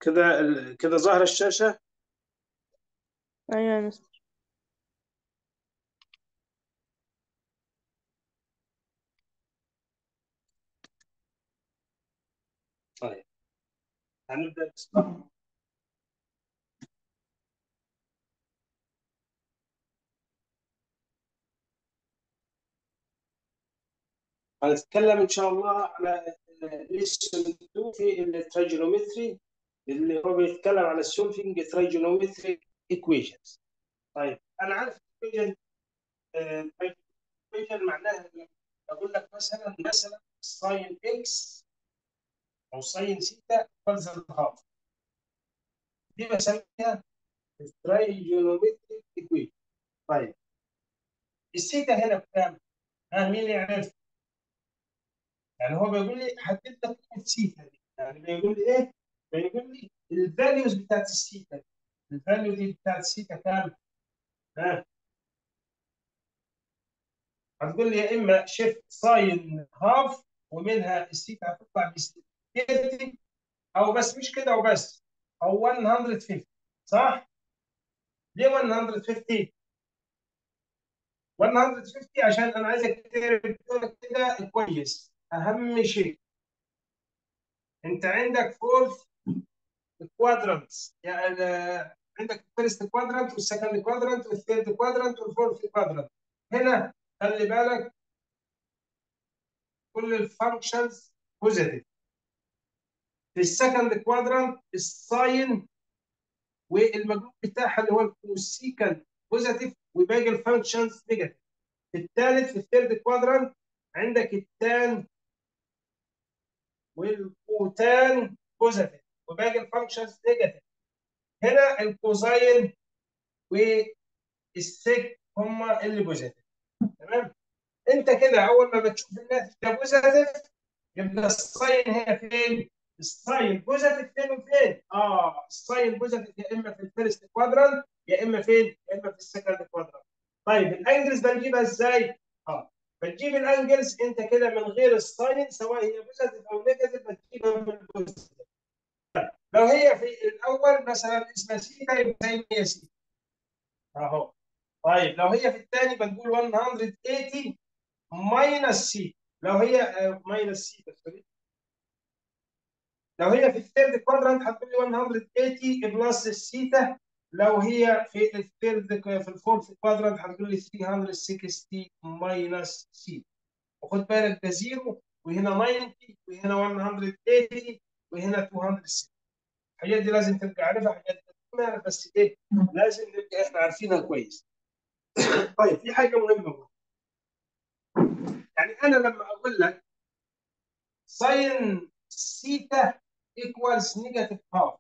كده ال- كده ظاهر الشاشة أيوة يا مستر طيب هنبدأ بسم الله هنتكلم إن شاء الله على ليسون 2 في التراجونومتري اللي هو بيتكلم على السولفينج تراجونومتري ايكويشنز طيب أنا عارف ايكويشن ايكويشن معناها إيه؟ أقول لك مثلا مثلا ساين اكس أو ساين سيتا ايكوالز الهاف دي بسميها تراجونومتري ايكويشن طيب السيتا هنا بكام؟ ها مين اللي يعرف؟ يعني هو بيقول لي حدد لك قيمه سيتا دي يعني بيقول لي ايه؟ بيقول لي الفاليوز بتاعت السيتا الفاليو دي بتاعت السيتا كام؟ ها هتقول لي يا اما شيفت ساين هاف ومنها السيتا هتطلع ب 60 او بس مش كده وبس او 150 صح؟ ليه 150؟ 150 عشان انا عايزك تكتب كده كويس اهم شيء انت عندك فورث كوادرانتس يعني عندك الفيرست كوادرانت والسكند كوادرانت والثيرد كوادرانت والفورث كوادرانت هنا خلي بالك كل الفانكشنز بوزيتيف في السكند كوادرانت الساين والمجموع بتاعها اللي هو الكوسيكال بوزيتيف وباقي الفانكشنز نيجاتيف في الثالث في الثيرد كوادرانت عندك التان والكوتان بوزيتيف وباقي الفانكشنز نيجاتيف هنا الكوزاين والسيك هم اللي بوزيتيف تمام انت كده اول ما بتشوف الناتج ده بوزيتيف يبقى الساين هنا فين؟ الساين بوزيتيف فين وفين؟ اه الساين بوزيتيف يا اما في الفيرست كوادرانت يا اما فين؟ يا اما في السكند كوادرانت طيب الانجلز بنجيبها ازاي؟ اه بتجيب الانجلز انت كده من غير الساين سواء هي بوزيتيف او نيجاتيف بتجيبها من البوزيتيف لو هي في الاول مثلا اسمها سيتا يبقى زي ما هي سيتا اهو طيب لو هي في الثاني بنقول 180 ماينس سيتا لو هي ماينس سيتا سوري لو هي في الثيرد كوادرانت هتقول لي 180 بلس السيتا لو هي في الثيرد في الفورث كوادرانت هتقول لي 360 ماينس سيتا وخد بالك ده زيرو وهنا 90 وهنا 180 وهنا 260 الحاجات دي لازم تبقى عارفها حاجات نعرف بس ايه لازم نبقى احنا عارفينها كويس طيب في حاجه مهمه يعني انا لما اقول لك ساين سيتا ايكوالز نيجاتيف هاف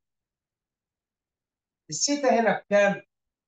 السيتا هنا بكام؟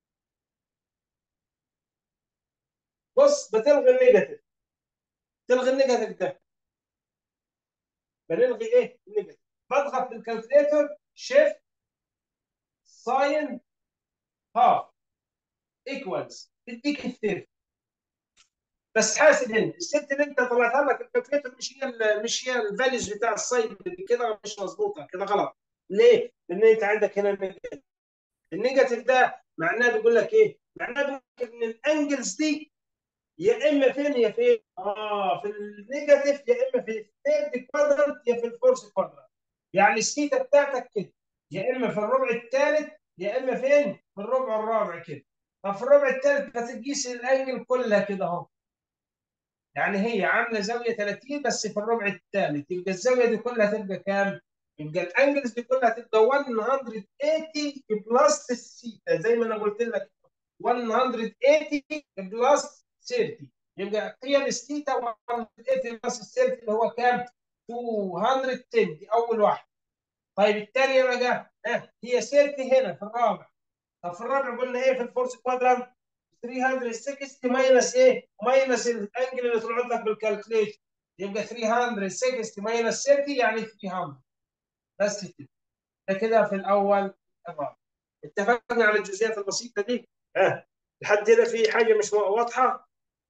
بص بتلغي النيجاتيف تلغي النيجاتيف ده بنلغي ايه؟ النيجاتيف بضغط بالكالكوليتر شيفت ساين هاف ايكوالز تديك الثيرد بس حاسب هنا الست اللي انت طلعتها لك الكالكوليتر مش هي ال مش هي الفاليوز بتاع الساين كده مش مظبوطه كده غلط ليه؟ لان انت عندك هنا النيجاتيف النيجاتيف ده معناه بيقول لك ايه؟ معناه بيقول لك ان الانجلز دي يا اما فين يا فين؟ اه في النيجاتيف يا اما في الثيرد كوادرنت يا في الفورث كوادرنت يعني السيتا بتاعتك كده يا اما في الربع الثالث يا اما فين؟ في الربع الرابع كده طب في الربع الثالث هتقيس الانجل كلها كده اهو يعني هي عامله زاويه 30 بس في الربع الثالث يبقى الزاويه دي كلها تبقى كام؟ يبقى الانجلز دي كلها تبقى 180 بلس السيتا زي ما انا قلت لك 180 بلس 30 يبقى قيم السيتا 180 بلس 30 اللي هو كام؟ 210 دي اول واحده طيب الثانيه بقى اه هي 30 هنا في الرابع طب في الرابع قلنا ايه في الفورس كوادرانت 360 ماينس ايه؟ ماينس الانجل اللي طلعت لك بالكالكليشن يبقى 360 ماينس 30 يعني 300 بس كده ده كده في الاول الرابع اتفقنا على الجزئيات البسيطه دي ها لحد هنا في حاجه مش واضحه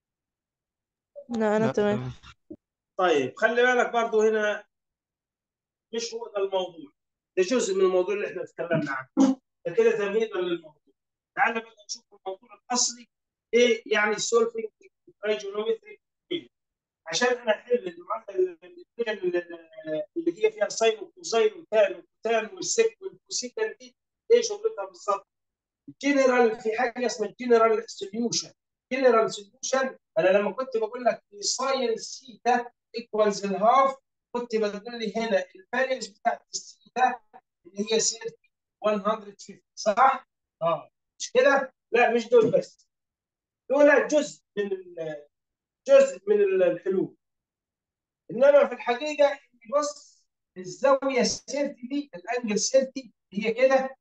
لا أنا لا تمام تمام طيب خلي بالك برضو هنا مش هو ده الموضوع ده جزء من الموضوع اللي احنا اتكلمنا عنه ده كده تمهيدا للموضوع تعال بقى نشوف الموضوع الاصلي ايه يعني سولفنج ترايجونومتري عشان انا احل المعادله اللي هي فيها ساين وكوزين وتان وكوتان والسك والكوسيكان دي ايه شغلتها بالظبط؟ الجنرال في حاجه اسمها الجنرال سوليوشن جنرال سوليوشن انا لما كنت بقول لك ساين سيتا ايكوالز الهاف كنت بقول لي هنا الفارينس بتاعت السيتا اللي هي 30 150 صح؟ اه مش كده؟ لا مش دول بس دول جزء من جزء من الحلول انما في الحقيقه بص الزاويه 30 دي الانجل 30 هي كده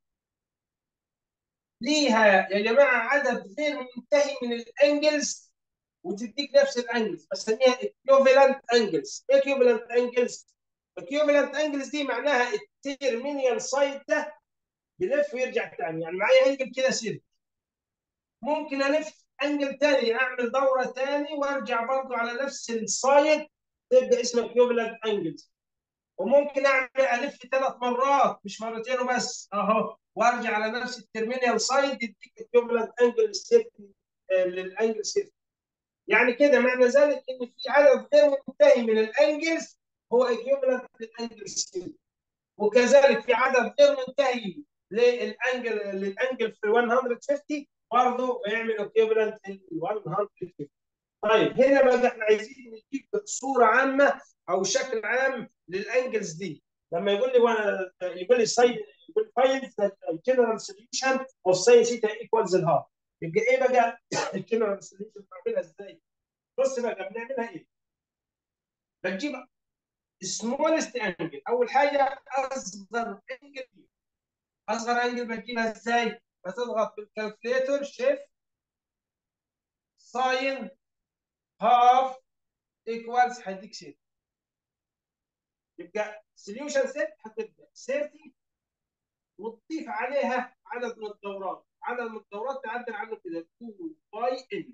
ليها يا جماعه عدد غير منتهي من الانجلز وتديك نفس الانجلز بسميها equivalent انجلز equivalent انجلز equivalent انجلز دي معناها التيرمينيال سايد ده بيلف ويرجع تاني يعني معايا انجل كده سير ممكن الف انجل تاني اعمل دوره تاني وارجع برضو على نفس السايد تبدا اسمها equivalent انجلز وممكن اعمل الف ثلاث مرات مش مرتين وبس اهو وارجع على نفس الترمينال سايد يديك equivalent انجل سيفتي للانجل سيفتي يعني كده معنى ذلك ان في عدد غير منتهي من الانجلز هو equivalent للانجل سيفتي وكذلك في عدد غير منتهي للانجل للانجل في 150 برضه يعمل equivalent لل 150 طيب هنا بقى احنا عايزين نجيب صوره عامه او شكل عام للانجلز دي لما يقول لي وانا يقول لي ساين يقول فايند الجنرال سوليوشن اوف ساين سيتا ايكوالز الهاف يبقى ايه بقى الجنرال سوليوشن بنعملها ازاي؟ بص بقى بنعملها ايه؟ بنجيب سمولست انجل اول حاجه اصغر انجل اصغر انجل بتجيبها ازاي؟ بتضغط بالكالكوليتر شيفت ساين هاف ايكوالز هيديك ست يبقى سوليوشن ست هتبدا 30 وتضيف عليها عدد من الدورات عدد من الدورات تعبر عنه كده 2 باي ان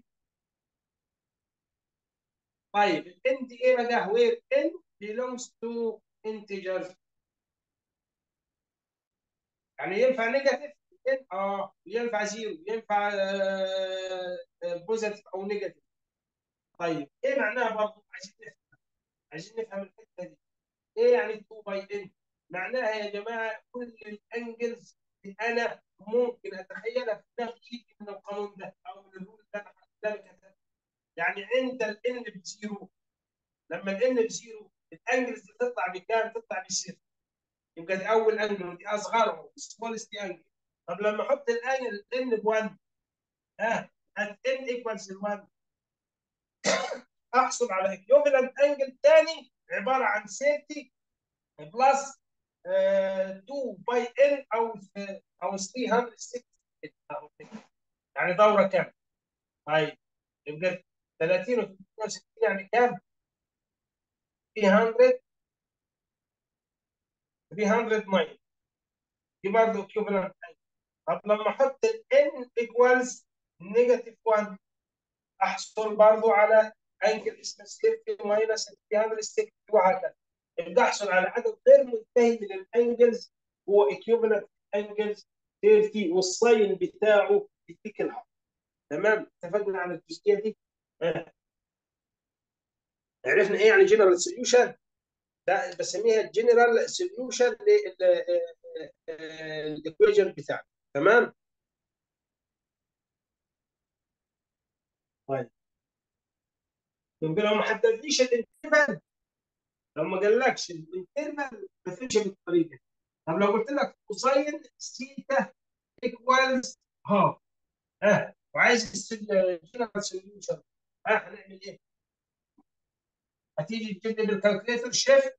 طيب الان دي ايه بقى وير ان belongs to integers يعني ينفع نيجاتيف اه ينفع زيرو ينفع بوزيتيف او نيجاتيف طيب ايه معناها برضه عايزين نفهم عايزين نفهم الحته دي ايه يعني 2 باي ان معناها يا جماعه كل الانجلز اللي انا ممكن اتخيلها في دماغي من القانون ده او من الرول اللي انا كتبته يعني عند الان بزيرو لما الان بزيرو الانجلز اللي تطلع بكام؟ تطلع بصفر يبقى دي اول انجل ودي اصغرهم سمولست انجل طب لما احط الانجل ان ب 1 ها ان ايكوالز 1 احصل على ايكوفالنت انجل ثاني عباره عن 30 بلس 2 باي ان او او 360 يعني دوره كام؟ طيب يبقى 30 و 360 يعني كام؟ 300 309 دي برضه equivalent طب لما احط ال n equals negative 1 احصل برضه على انجل اسمه 30 ماينس 360 وهكذا يبقى احصل على عدد غير منتهي من الانجلز هو equivalent انجلز 30 والساين بتاعه يديك الحق تمام اتفقنا على الجزئيه دي آه. عرفنا ايه يعني جنرال سوليوشن ده بسميها جنرال سوليوشن للايكويشن بتاعنا تمام طيب يبقى لو ما حددليش الانترفال لو ما قالكش الانترفال ما تمشي بالطريقه طب لو قلت لك كوساين سيتا ايكوالز هاف ها وعايز الجنرال سوليوشن ها هنعمل ايه؟ هتيجي تجيب لي بالكالكوليتر شيفت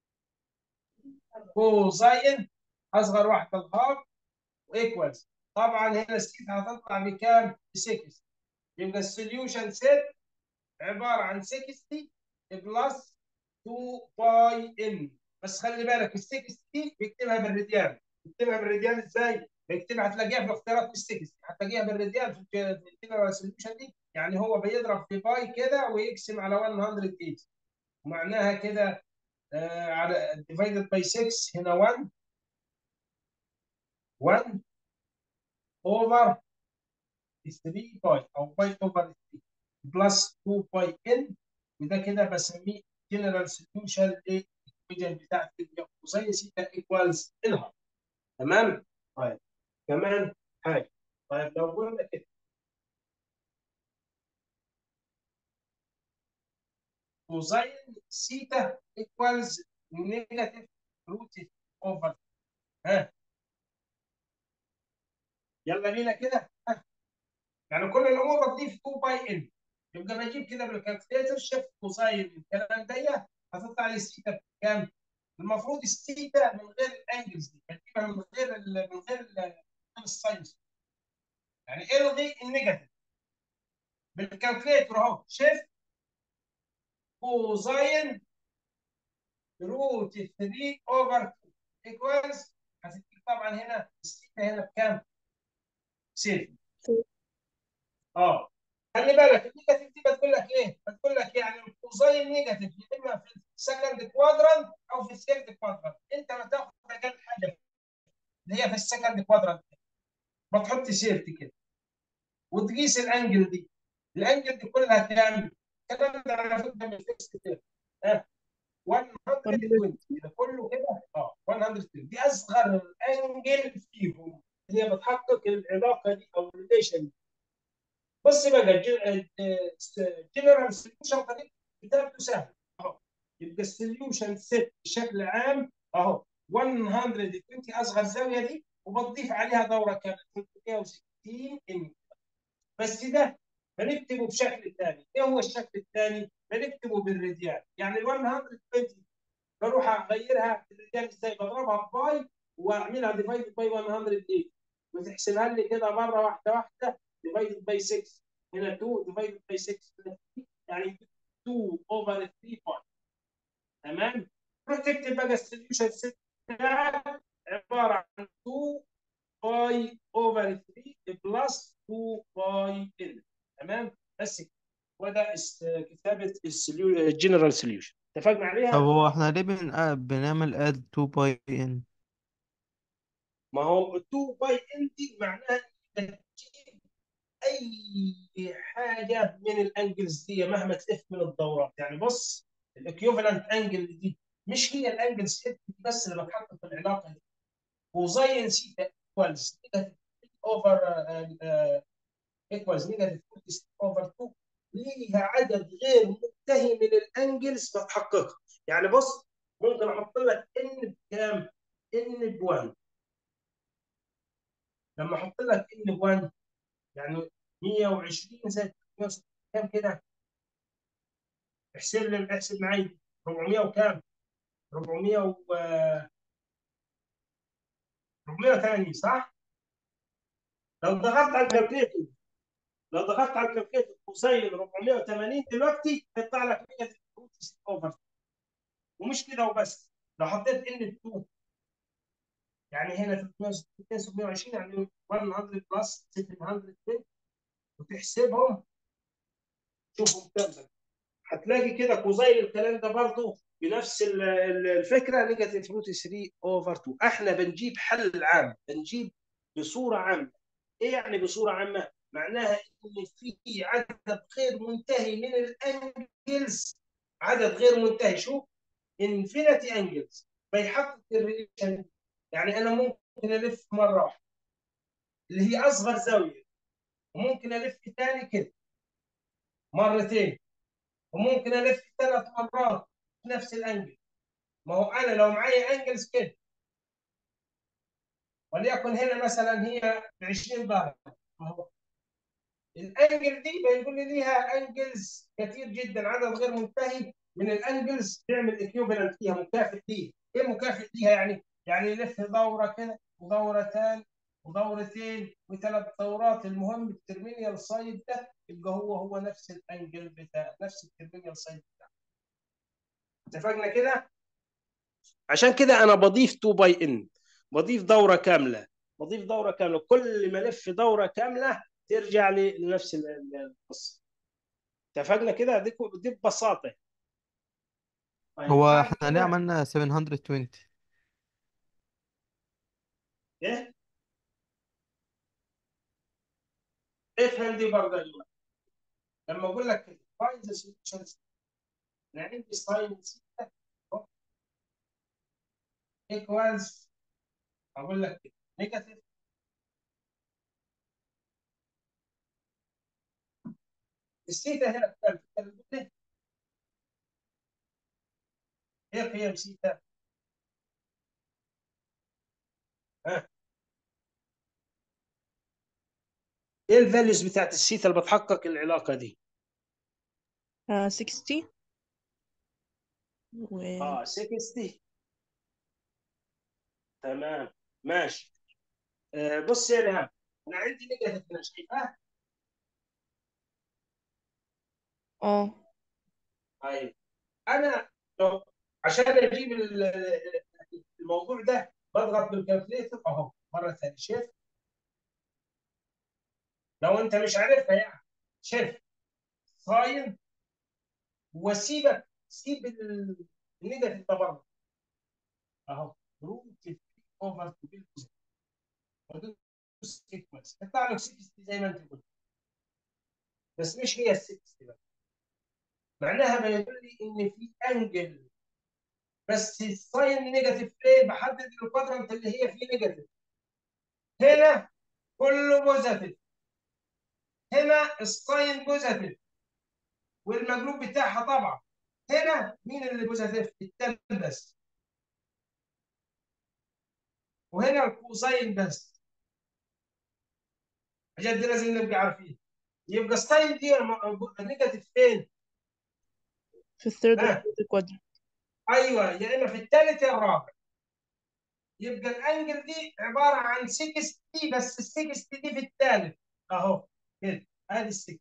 كوزاين اصغر واحد الهاف وايكوالز طبعا هنا السيت هتطلع بكام؟ ب 6 يبقى السوليوشن سيت عباره عن 60 بلس 2 باي ان بس خلي بالك ال 60 دي بيكتبها بالراديان بيكتبها بالراديان ازاي؟ بيكتبها هتلاقيها في الاختيارات بال 60 هتلاقيها بالراديان في الجنرال سوليوشن دي يعني هو بيضرب في باي كده ويقسم على 180 ومعناها كده آه على ديفايدد باي 6 هنا 1 1 اوفر 3 باي او باي اوفر 3 بلس 2 باي ان وده كده بسميه جنرال سوليوشن للايكويشن بتاعتي وزي سيتا ايكوالز الهر تمام؟ طيب كمان حاجه طيب لو قلنا كده كوزين سيتا ايكوالز نيجاتيف روت اوفر ها يلا بينا كده ها يعني كل الامور بتضيف 2 باي ان يبقى بجيب كده بالكالكوليتر شيفت كوزين الكلام ده هتطلع لي السيتا بكام؟ المفروض السيتا من غير الانجلز دي بجيبها من غير ال من غير ال الساينس يعني الغي النيجاتيف بالكالكوليتر اهو شيفت كوزين روت 3 اوفر 2 ايكوالز هتديك طبعا هنا السيتا هنا بكام؟ صفر اه خلي بالك النيجاتيف دي بتقول لك ايه؟ بتقول لك يعني الكوزين نيجاتيف يا اما في السكند كوادرانت او في الثيرد كوادرانت انت ما تاخد مكان حاجه اللي هي في السكند كوادرانت بتحط سيرت كده وتقيس الانجل دي الانجل دي كلها كام؟ الكلام ده على فكره من فيكس كده ها 120 ده كله كده اه 120 دي اصغر انجل فيهم اللي هي بتحقق العلاقه دي او الريليشن دي بص بقى جنرال سوليوشن طريقه كتابته سهله اهو يبقى السوليوشن سيت بشكل عام اهو 120 اصغر زاويه دي وبتضيف عليها دوره كامله 360 ان بس ده بنكتبه بشكل ثاني ايه هو الشكل الثاني؟ بنكتبه بالراديان يعني ال 120 بروح اغيرها بالراديان ازاي؟ بضربها باي واعملها ديفايد باي 108 وتحسبها لي كده مره واحده واحده ديفايد باي 6 هنا 2 ديفايد باي 6 يعني 2 اوفر 3 باي تمام؟ تروح تكتب بقى السوليوشن سيت بتاعك عباره عن 2 باي اوفر 3 بلس 2 باي ان تمام؟ بس كده وده كتابه الجنرال سوليوشن اتفقنا عليها؟ طب هو احنا ليه بن... آه بنعمل اد 2 باي ان ما هو 2 باي ان دي معناها انك تجيب اي حاجه من الانجلز دي مهما تلف من الدورات يعني بص الاكيوفالنت انجل دي مش هي الانجلز بس اللي بتحقق العلاقه دي وزي سيتا ايكوالز اوفر ايكوالز نيجاتيف اوفر 2 ليها عدد غير منتهي من الانجلز بتحققها يعني بص ممكن احط لك ان بكام؟ ان ب 1 لما احط لك ان ب 1 يعني 120 زائد 160 كام كده؟ احسب لي احسب معي 400 وكام؟ 400 و 480 صح؟ لو ضغطت على الكالكليتر لو ضغطت على الكالكليتر كوساين 480 دلوقتي هيطلع لك نيجاتيف اوفر ومش كده وبس لو حطيت ان 2 يعني هنا 360 720 يعني 100 بلس 720 وتحسبهم شوفهم كام هتلاقي كده كوزين الكلام ده برضه بنفس الفكره نيجاتيف روت 3 اوفر 2 احنا بنجيب حل عام بنجيب بصوره عامه ايه يعني بصوره عامه؟ معناها ان في عدد غير منتهي من الانجلز عدد غير منتهي شوف انفينيتي انجلز بيحقق الريليشن يعني انا ممكن الف مره واحده اللي هي اصغر زاويه وممكن الف ثاني كده مرتين وممكن الف ثلاث مرات في نفس الانجل ما هو انا لو معايا انجلز كده وليكن هنا مثلا هي ب 20 درجه اهو الانجل دي بيقول لي ليها انجلز كتير جدا عدد غير منتهي من الانجلز بيعمل ايكويفالنت فيها مكافئ ليها ايه مكافئ ليها يعني؟ يعني يلف دوره كده ودورتان ودورتين وثلاث دورات المهم الترمينيال سايد ده يبقى هو هو نفس الانجل بتاع نفس الترمينيال سايد بتاعه اتفقنا كده؟ عشان كده انا بضيف 2 باي ان بضيف دوره كامله بضيف دوره كامله كل ما الف دوره كامله ترجع لي لنفس القصه اتفقنا كده دي دي ببساطه طيب هو بعد احنا ليه كده عملنا 720 ايه افهم دي برضه يا جماعه لما اقول لك كده find the solution انا عندي ساين سيتا equals اقول لك كده نيجاتيف السيتا هنا بكام؟ بتقول ليه؟ ايه قيم سيتا؟ ها؟ ايه الفاليوز بتاعت السيتا اللي بتحقق العلاقه دي؟ آه 60 و اه 60 تمام ماشي آه بص يا ريهام انا عندي نيجاتيف هنا شايفها؟ اه طيب انا لو عشان اجيب ال- الموضوع ده بضغط بالكالكوليتر اهو مره ثانيه شيف لو انت مش عارفها يعني شيف ساين وسيبك سيب ال- النيجاتيف ده بره اهو روت 3 اوفر 2 وادوس ايكوالز يطلع لك 60 زي ما انت قلت بس مش هي ال 60 بقى معناها بيقول لي ان في انجل بس الساين نيجاتيف ليه؟ بحدد الكوادرنت اللي هي فيه نيجاتيف هنا كله بوزيتيف هنا الساين بوزيتيف والمقلوب بتاعها طبعا هنا مين اللي بوزيتيف؟ التان بس وهنا الكوساين بس عشان دي لازم نبقى عارفين يبقى الساين دي نيجاتيف فين؟ في الثيرد ها كوادرنت ايوه يا اما في الثالث يا الرابع يبقى الانجل دي عباره عن 60 بس ال 60 دي في الثالث اهو كده ادي ال 60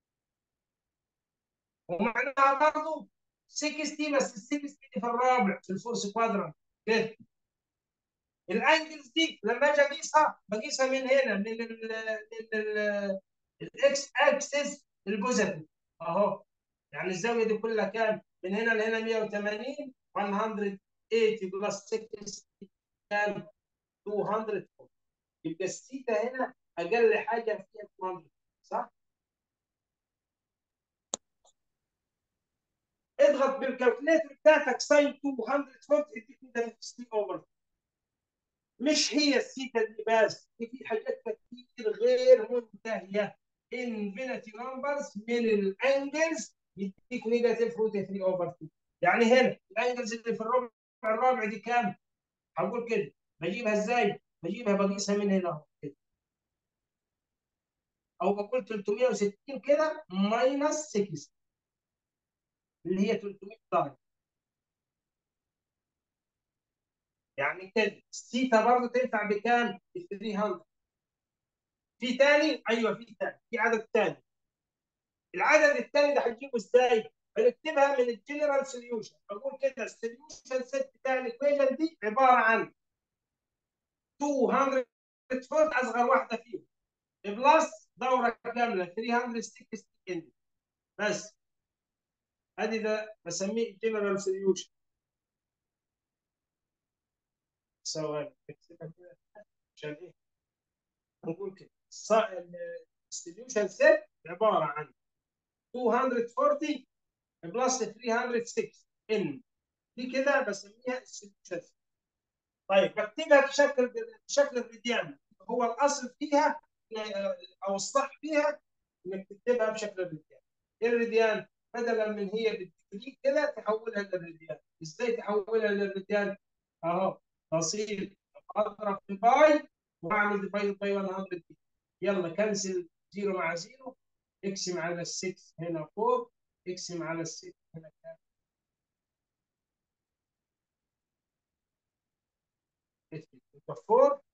ومعناها برضه 60 بس ال 60 دي في الرابع في الفورس كوادرانت كده الانجلز دي لما اجي اقيسها بقيسها من هنا من ال من ال الاكس اكسس البوزيتيف اهو يعني الزاويه دي كلها كام؟ من هنا لهنا 180 180 بلس 60 كام؟ 200 يبقى الثيتا هنا اقل حاجه فيها 200 صح؟ اضغط بالكالكوليتر بتاعتك ساين 240 يديك نيجاتيف 60 اوفر مش هي الثيتا دي بس دي في حاجات كتير غير منتهيه انفينيتي نمبرز من الانجلز يديك نيجاتيف روت 3 اوفر 2 يعني هنا الانجلز اللي في الربع الرابع دي كام؟ هقول كده بجيبها ازاي؟ بجيبها بقيسها من هنا اهو كده او بقول 360 كده ماينس 6 اللي هي 300 درجه يعني كده الثيتا برضه تنفع بكام؟ ب 300 في تاني؟ ايوه في تاني في عدد تاني العدد الثاني ده هتجيبه ازاي؟ هنكتبها من الجنرال سوليوشن اقول كده السوليوشن سيت بتاع الايكويشن دي عباره عن 200 فولت اصغر واحده فيهم بلس دوره كامله 360 بس ادي ده بسميه الجنرال سوليوشن ثواني اكتبها كده عشان ايه؟ نقول كده السوليوشن سيت عباره عن 240 بلس 306 ان دي كده بسميها السوليوشن طيب بكتبها بشكل بشكل الريديان هو الاصل فيها او الصح فيها انك تكتبها بشكل الريديان ايه الريديان بدلا من هي بالديجري كده تحولها للريديان ازاي تحولها للريديان اهو تصير اضرب في باي واعمل ديفايد باي 100 دي يلا كنسل 0 مع 0 اقسم على ال 6 هنا 4 اقسم على ال 6 هنا كام 4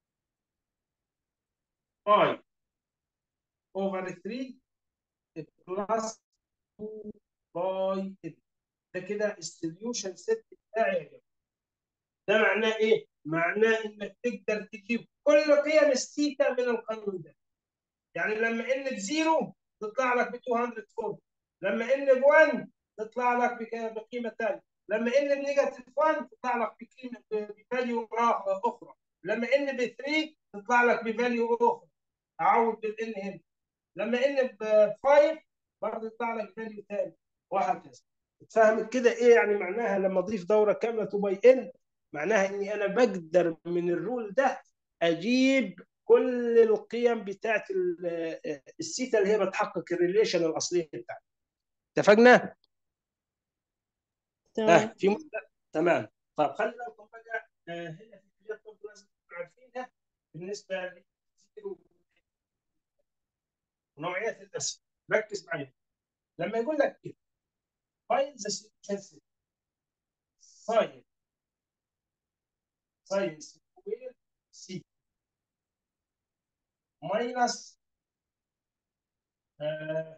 5 over 3 بلس 2 باي ده كده السوليوشن سيت بتاعي يا جماعه ده معناه ايه؟ معناه انك تقدر تجيب كل قيم الثيتا من القانون ده يعني لما ان بزيرو تطلع لك ب 240 لما ان ب 1 تطلع لك بقيمه ثانيه لما ان بنيجاتيف 1 تطلع لك بقيمه بفاليو اخرى لما ان ب 3 تطلع لك بفاليو اخرى اعوض بالان هنا لما ان ب 5 برضه يطلع لك فاليو ثاني وهكذا اتفهمت كده ايه يعني معناها لما اضيف دوره كامله 2 باي ان معناها اني انا بقدر من الرول ده اجيب كل القيم بتاعت ال- السيتا اللي هي بتحقق الريليشن الاصليه بتاعتها اتفقنا؟ تمام اه في مشكلة؟ تمام طب خلي بالكم بقى آه هنا في حاجات برضه لازم تكونوا عارفينها بالنسبه للزيرو ونوعيات الاسئله ركز معايا لما يقول لك كده find the solution set sin sin square c minus آه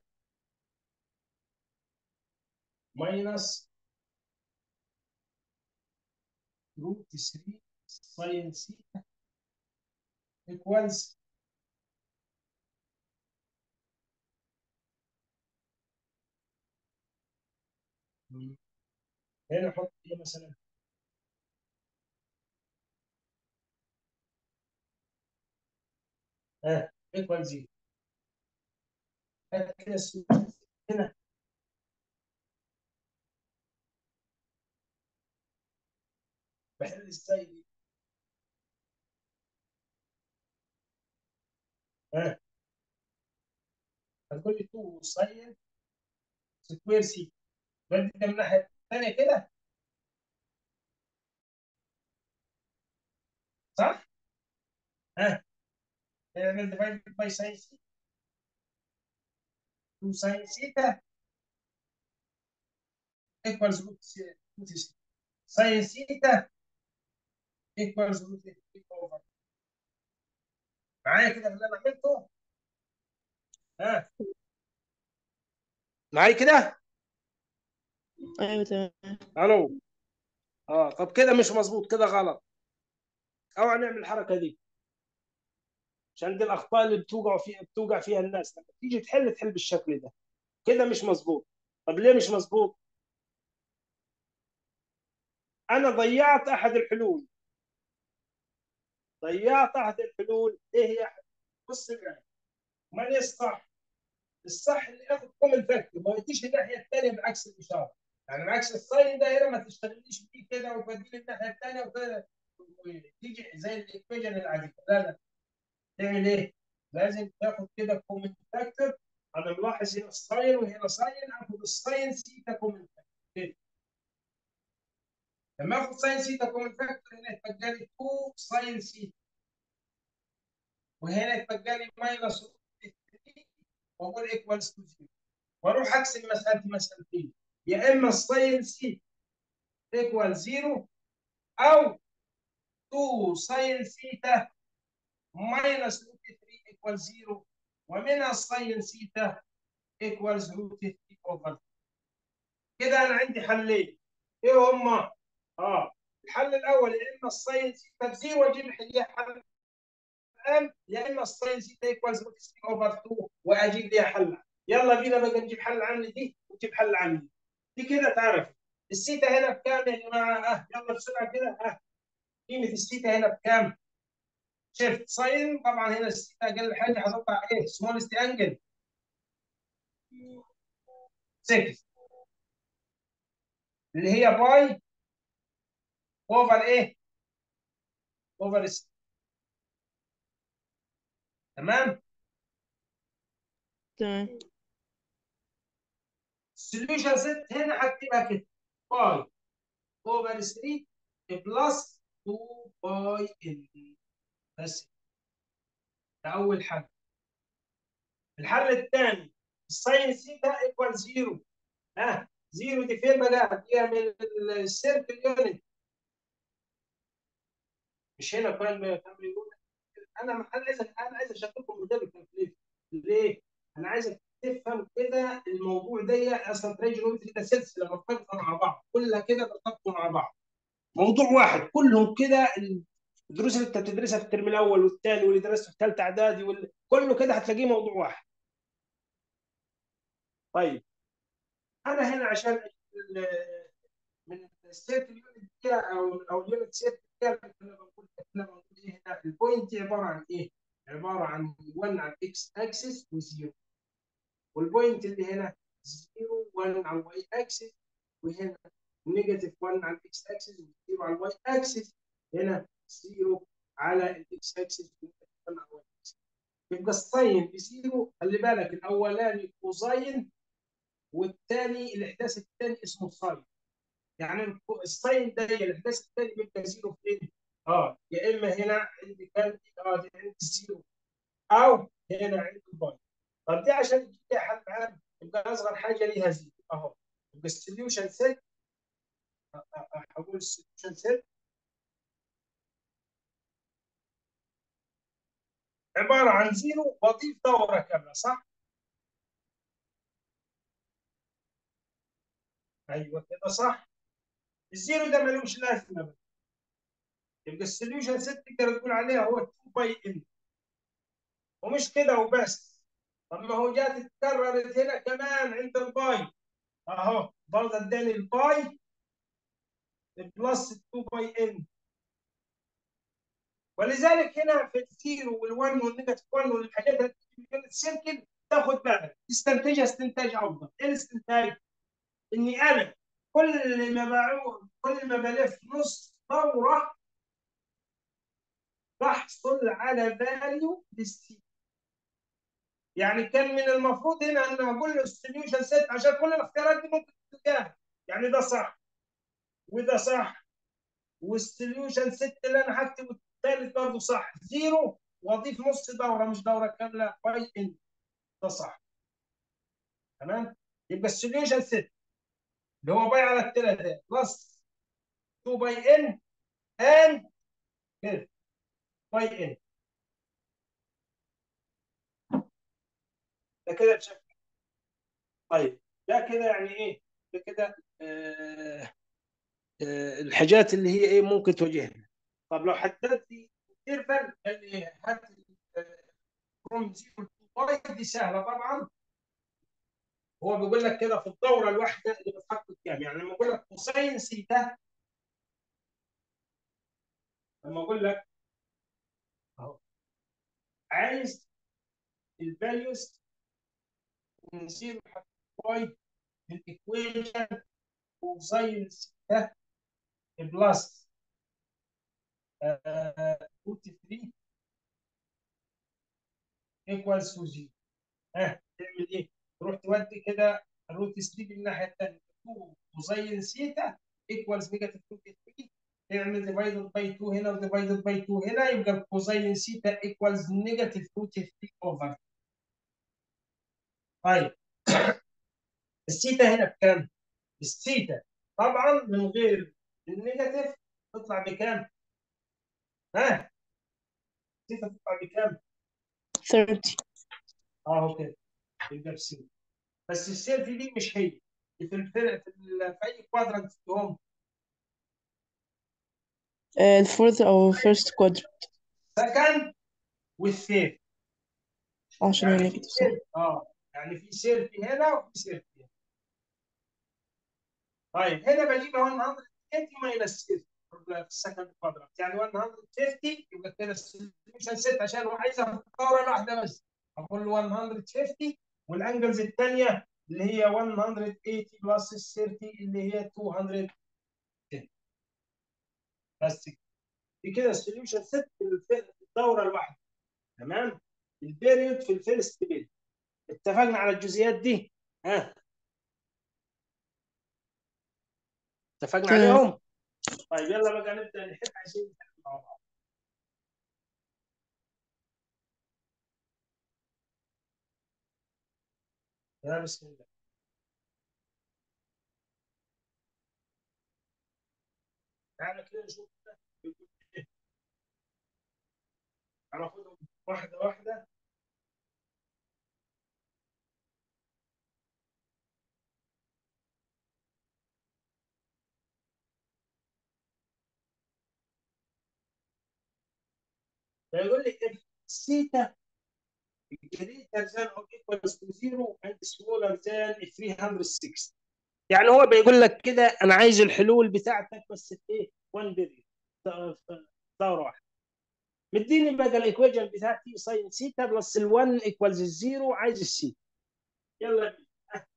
minus root 3 sin theta equals هنا احط ايه مثلا ها equal 0 هات كده السوليوشن هنا بحل ازاي دي ها هتقول لي 2 ساين سكوير سي بدي ده من الناحيه الثانيه كده صح؟ ها نعمل ديفايد باي ساين سي 2 ساين سيتا ايكوالز روت سي ساين سيتا ايكوالز روت اوفر معايا كده في اللي انا عملته ها معايا كده ايوه تمام الو اه طب كده مش مظبوط كده غلط اوعى نعمل الحركه دي عشان دي الاخطاء اللي بتوقع فيها بتوقع فيها الناس لما تيجي تحل تحل بالشكل ده كده مش مظبوط طب ليه مش مظبوط انا ضيعت احد الحلول ضيعت احد الحلول ايه هي بص معي ما ايه الصح الصح اللي ياخد كومن فاكتور ما يديش الناحيه الثانيه بعكس الاشاره يعني بعكس الساين ده هنا ما تشتغليش بيه كده وتوديه الناحيه الثانيه وكده تيجي زي الايكويشن العاديه لا لا تعمل ايه؟ لازم تاخد كده كومن فاكتور انا ملاحظ هنا الساين وهنا ساين اخد الساين سيتا كومن فاكتور لما اخد ساين سيتا كومن فاكتور هنا يتبقى لي 2 ساين سيتا وهنا يتبقى لي ماينس 3 واقول ايكوالز تو 0 واروح اقسم مسالتي مسالتين يا اما الساين سيتا ايكوال 0 او 2 ساين سيتا ماينس روت 3 ايكوال 0 ومنها الساين سيتا ايكوالز روت 3 اوفر كده انا عندي حلين ايه هما؟ اه الحل الاول يا اما الساين سيتا بزيرو واجيب لي حل الان يا اما الساين سيتا ايكوالز روت 3 اوفر 2 واجيب ليها حل يلا بينا بقى نجيب حل عن دي ونجيب حل عن دي دي كده تعرف السيتا هنا بكام يا جماعه؟ اه يلا بسرعه كده اه قيمه السيتا هنا بكام؟ شيفت ساين طبعا هنا السيتا اقل حاجه هتطلع ايه؟ سمولست انجل 6 اللي هي باي اوفر ايه؟ اوفر تمام؟ تمام السوليوشن سيت هنا هكتبها كده باي اوفر 3 بلس 2 باي ال بس ده اول حل الحل الثاني الساين سيتا ايكوال 0 ها 0 دي فين بقى؟ هتجيبها من السيركل يونت مش هنا كان كان بيقول انا انا عايز انا عايز اشغلكم موديل الكالكوليتر ليه؟ انا عايزك تفهم كده الموضوع ده اصلا تريجونومتري ده سلسله مرتبطه مع بعض كلها كده مرتبطه مع بعض موضوع واحد كلهم كده الدروس اللي انت بتدرسها في الترم الاول والثاني واللي درسته في ثالثه اعدادي وال... كله كده هتلاقيه موضوع واحد طيب انا هنا عشان ال- من السيت اليونت دي او او اليونت سيت دي انا بقول انا بقول ايه هنا البوينت دي عباره عن ايه؟ عباره عن 1 على اكس اكسس و0 والبوينت اللي هنا 0 1 على الواي اكسس وهنا نيجاتيف 1 على الاكس اكسس و0 على الواي اكسس هنا 0 على الاكس اكسس ونيجاتيف 1 على الواي اكسس يبقى الساين بزيرو خلي بالك الاولاني كوزاين والثاني الاحداث الثاني اسمه ساين يعني الكو- الساين ده الاحداث الثاني بيبقى زيرو فين؟ اه يا اما هنا عندي كان اه دي عندي الزيرو او هنا عندي الباي طب دي عشان تجيب لي حل عام يبقى اصغر حاجه ليها زيرو اهو يبقى السوليوشن سيت هقول السوليوشن سيت عباره عن زيرو واضيف دوره كامله صح؟ ايوه كده صح الزيرو ده ملوش لازمه بقى. يبقى السوليوشن سيت تقدر تقول عليها هو 2 باي ان ومش كده وبس طب ما هو جات اتكررت هنا كمان عند الباي اهو برضه اداني الباي بلس 2 باي ان ولذلك هنا في الزيرو وال1 والنيجاتيف 1 والحاجات اللي في السيركل تاخد بالك تستنتجها استنتاج افضل ايه الاستنتاج؟ اني انا كل ما بعوض كل ما بلف نص دوره بحصل على فاليو للسي يعني كان من المفروض هنا ان اقول له السوليوشن سيت عشان كل الاختيارات دي ممكن تلقاها يعني ده صح وده صح والسوليوشن سيت اللي انا هكتبه الثالث برضه صح زيرو واضيف نص دوره مش دوره كامله باي ان ده صح تمام يبقى السوليوشن سيت اللي هو باي على الثلاثه بلس 2 باي ان اند باي ان ده كده بشكل طيب ده كده يعني ايه؟ ده كده آه آه الحاجات اللي هي ايه ممكن تواجهنا طب لو حددت لي انترفال قال لي هات فروم 0 تو باي دي سهله طبعا هو بيقول لك كده في الدوره الواحده اللي بتحقق كام يعني لما اقول لك كوساين سيتا لما اقول لك اهو عايز الفاليوز من 0 لحد باي الايكويشن كوساين سيتا بلس روت 3 ايكوالز تو 0 ها تعمل ايه؟ تروح تودي كده روت 3 بالناحيه الثانيه 2 كوساين سيتا ايكوالز نيجاتيف روت 3 تعمل ديفايدد باي 2 هنا وديفايدد باي 2 هنا يبقى الكوساين سيتا ايكوالز نيجاتيف روت 3 اوفر طيب السيتا هنا بكام؟ السيتا طبعا من غير النيجاتيف تطلع بكام؟ ها؟ السيتا تطلع بكام؟ 30 اهو كده يبقى بسيطة بس السيرف دي مش هي في الفرق في, ال- في اي كوادرنت فيهم آه، الفورث أو first quadrant سكند والثيرد عشان هي يعني في نيجاتيف صح سيرف اه يعني في سيرف هنا وفي سيرف هنا طيب هنا بجيبها 180 ماينس سيرف في السكند كوادرنت يعني 150 يبقى كده السوليوشن سيت عشان هو عايزها في الدوره واحده بس اقول له 150 والانجلز الثانيه اللي هي 180 بلس 30 اللي هي 210 بس كده. دي كده السوليوشن سيت في الف- في الدوره الواحده تمام البيريود في الفيرست بيريود اتفقنا على الجزئيات دي ها اتفقنا تمام. عليهم طيب يلا بقى نبدا نحل عشان نحل مع بعض يا بسم الله تعالى كده نشوف كده بيقول إيه. هناخدهم واحده واحده فيقول لي if theta greater than or equals to zero and smaller than 360 يعني هو بيقول لك كده انا عايز الحلول بتاعتك بس في ايه 1 بيريود دوره واحده مديني بقى الايكويشن بتاعتي ساين سيتا بلس ال1 ايكوالز الزيرو عايز السيتا يلا بينا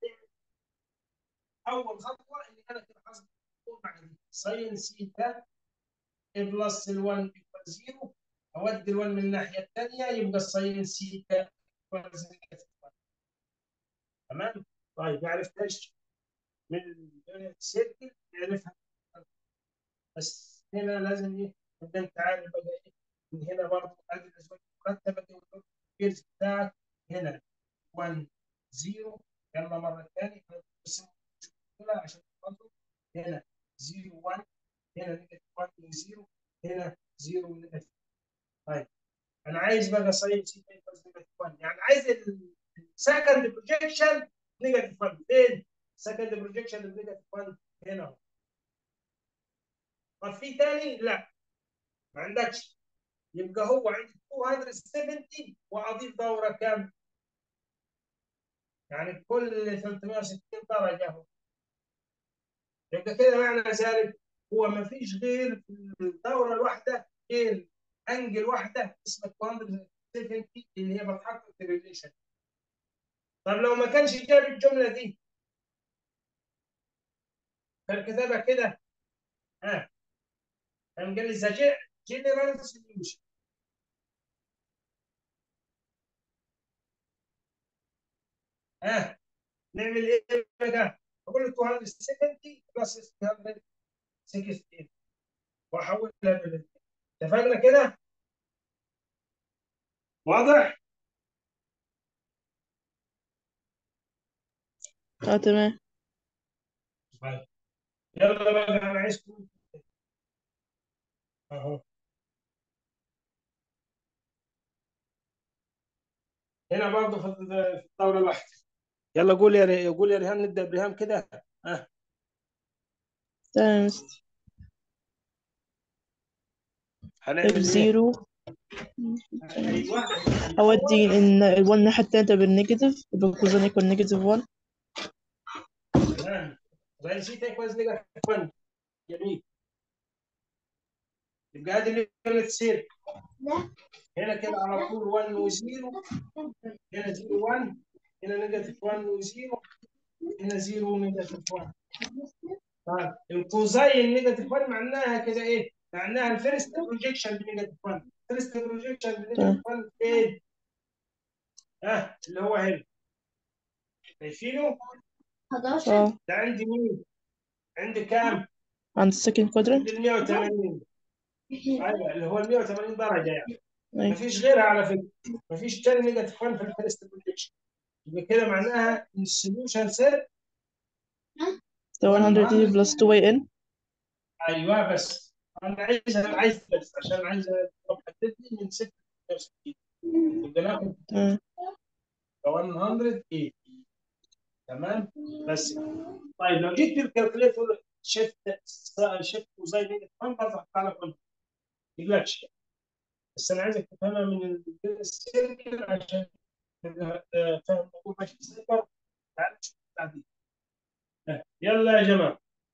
اول خطوه اللي انا كده حاصل مع دي ساين سيتا بلس ال1 ايكوال 0 اودي ال1 من الناحيه الثانيه يبقى الساين سيتا ايكوال 0 تمام طيب ما عرفتهاش من السيركل نعرفها بس هنا لازم ايه نبدا انت عارف بقى ايه من هنا برضه ادي الازواج المرتبه دي والبيرز بتاعك هنا 1 0 يلا مره ثانيه بس عشان تفضل هنا 0 1 هنا نيجاتيف 1 0 هنا 0 نيجاتيف طيب انا عايز بقى ساين سيتا ايكوالز نيجاتيف 1 يعني عايز السكند بروجيكشن نيجاتيف 1 فين؟ سكند بروجيكشن نيجاتيف 1 هنا اهو طب في تاني؟ لا ما عندكش يبقى هو عندي 270 واضيف دوره كام؟ يعني كل 360 درجه اهو يبقى كده معنى ذلك هو ما فيش غير في الدوره الواحده غير انجل واحده اسمها 270 اللي هي بتحقق الريليشن طب لو ما كانش جاب الجمله دي كان كتبها كده ها كان قال لي ذا جنرال سوليوشن ها نعمل ايه بقى؟ اقول له 270 بلس 316 واحولها لل اتفقنا كده؟ واضح؟ اه تمام طيب يلا بقى انا عايزكم اهو هنا برضه في الدوره الواحده يلا قول يا قول يا ريهام نبدا بريهام كده ها تمام يا مستر هنعمل اف ايه؟ زيرو ايوه اودي ان ال1 الناحية التالتة بالنيجاتيف يبقى كوزين يكون نيجاتيف 1 تمام زي سيتا ايكوالز نيجاتيف 1 جميل يبقى هذه اللي كانت سير هنا كده على طول 1 و0 هنا 0 1 هنا نيجاتيف 1 و0 هنا 0 ونيجاتيف 1 طيب الكوزاين نيجاتيف 1 معناها كده ايه؟ معناها الفيرست بروجيكشن بنيجاتيف 1 الفيرست بروجيكشن بنيجاتيف 1 فين؟ ها اللي هو هنا شايفينه؟ اه ده عندي مين؟ عندي كام؟ عند السكند كوادرنت عندي ال 180 ايوه اللي هو ال 180 درجه يعني أيوة. مفيش غيرها على فكره مفيش تاني نيجاتيف 1 في الفيرست بروجيكشن يبقى كده معناها ان السوليوشن سيت ده 180 بلس 2 واي ان ايوه بس انا عايز عايز بس عشان عايز احدد لي من 6 ل 60 يبقى ناخد تمام 180 تمام بس كده. طيب لو جيت في الكالكوليتر شفت شفت وزي نيجاتيف 1 بطلع على كل يقلقش بس انا عايزك تفهمها من السيركل عشان تبقى آه، فاهم الموضوع ماشي ازاي برضه تعال نشوف بعدين آه، يلا يا جماعه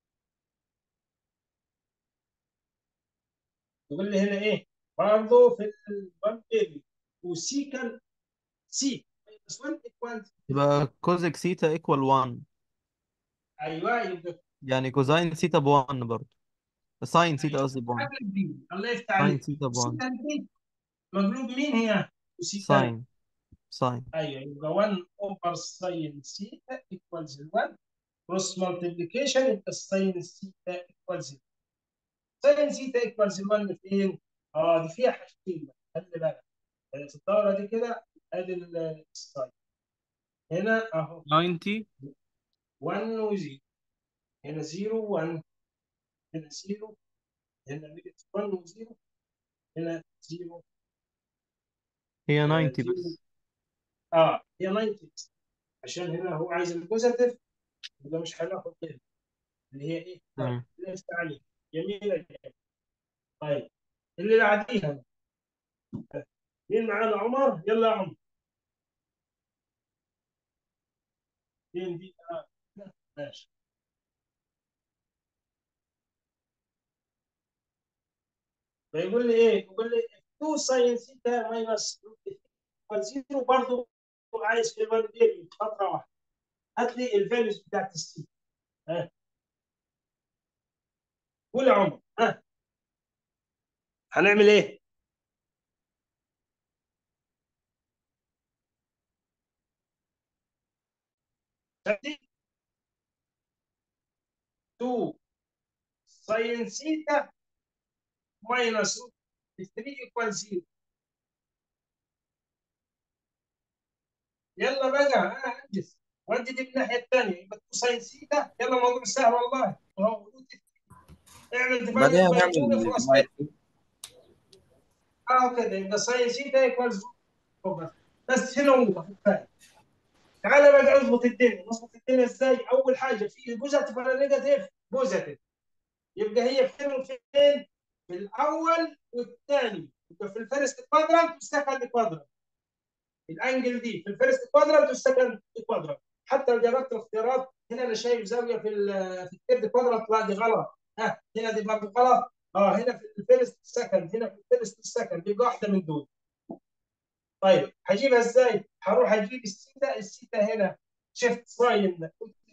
يقول لي هنا ايه برضه في الوان بيبي وسيكال سي بس 1 ايكوال يبقى كوزك سيتا ايكوال 1 ايوه يبقى يعني كوزاين سيتا ب 1 برضه ساين سيتا قصدي ب 1 حاجه جديده الله يفتح ساين عليك سيتا ب 1 سيكال دي مقلوب مين هي؟ وسيكال ساين ساين ايوه يبقى 1 اوفر ساين سيتا ايكوالز 1 كروس مالتيبليكيشن يبقى الساين سيتا ايكوالز ساين سيتا ايكوالز 1 فين؟ اه دي فيها حاجتين بقى خلي بالك في الدوره دي كده ادي الساين هنا اهو 90 1 و0 هنا 0 1 هنا 0 هنا نيجاتيف 1 و0 هنا 0 هي آه، 90 0 بس اه هي 90 عشان هنا هو عايز البوزيتيف يبقى مش هناخد كده اللي هي ايه؟ طيب تمام ليست عليه جميله جدا طيب اللي بعديها مين معانا عمر؟ يلا يا عمر مين دي؟ آه. ماشي فيقول لي ايه؟ يقول لي 2 ساين ثيتا ماينس 0 برضه عايز في الوالدين فتره واحده هات لي الفاليوز بتاعت السي ها قول يا عمر ها هنعمل ايه؟ شفتي؟ 2 ساين سيتا ماينس 3 ايكوال 0 يلا بقى ها انجز ودي دي من الناحيه الثانيه يبقى 2 ساين سيتا يلا موضوع سهل والله اهو اعمل بعدين ديفايد باي هنعمل 2 في راس divide. اه كده يبقى ساين سيتا ايكوالز بس هنا هو الثاني تعالى بقى اظبط الدنيا نظبط الدنيا ازاي اول حاجه في بوزيتيف ولا نيجاتيف بوزيتيف يبقى هي فين وفين في الاول والثاني يبقى في الفيرست كوادرانت والسكند كوادرانت الانجل دي في الفيرست كوادرانت والسكند كوادرانت حتى لو جربت الاختيارات هنا انا شايف زاويه في ال في الثيرد كوادرانت لا دي غلط ها هنا دي برضه غلط اه هنا في الفيرست سكند هنا في الفيرست سكند يبقى واحده من دول طيب هجيبها ازاي؟ هروح اجيب السيتا السيتا هنا شفت ساين